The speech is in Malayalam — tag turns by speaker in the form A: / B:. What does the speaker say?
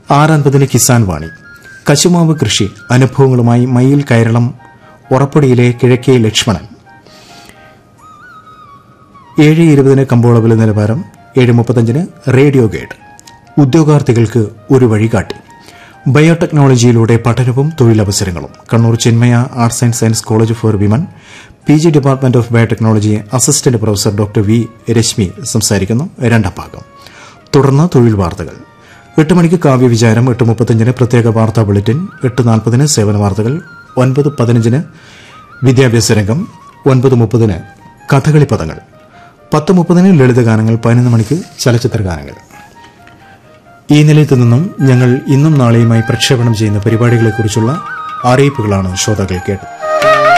A: ആറൻപതിന് കിസാൻ വാണി കശുമാവ് കൃഷി അനുഭവങ്ങളുമായി മയിൽ കൈരളം ഉറപ്പടിയിലെ കിഴക്കേ ലക്ഷ്മണൻ ഏഴ് ഇരുപതിന് കമ്പോളവില നിലവാരം ഏഴ് മുപ്പത്തഞ്ചിന് റേഡിയോ ഗൈഡ് ഉദ്യോഗാർത്ഥികൾക്ക് ഒരു വഴികാട്ടി ബയോടെക്നോളജിയിലൂടെ പഠനവും തൊഴിലവസരങ്ങളും Kannur Chinmaya arts and science college for women P G department of biotechnology assistant professor doctor V Rashmi സംസാരിക്കുന്നു രണ്ടാം ഭാഗം തുടർന്ന് തൊഴിൽ വാർത്തകൾ എട്ട് മണിക്ക് കാവ്യവിചാരം എട്ട് മുപ്പത്തഞ്ചിന് പ്രത്യേക വാർത്താ ബുള്ളറ്റിൻ എട്ട് നാൽപ്പതിന് സേവന വാർത്തകൾ ഒൻപത് പതിനഞ്ചിന് വിദ്യാഭ്യാസ രംഗം ഒൻപത് മുപ്പതിന് കഥകളി പദങ്ങൾ പത്ത് മുപ്പതിന് ലളിതഗാനങ്ങൾ പതിനൊന്ന് മണിക്ക് ചലച്ചിത്ര ഗാനങ്ങൾ ഈ നിലയത്തു നിന്നും ഞങ്ങൾ ഇന്നും നാളെയുമായി പ്രക്ഷേപണം ചെയ്യുന്ന പരിപാടികളെക്കുറിച്ചുള്ള അറിയിപ്പുകളാണ് ശ്രോതാക്കൾ കേട്ടത്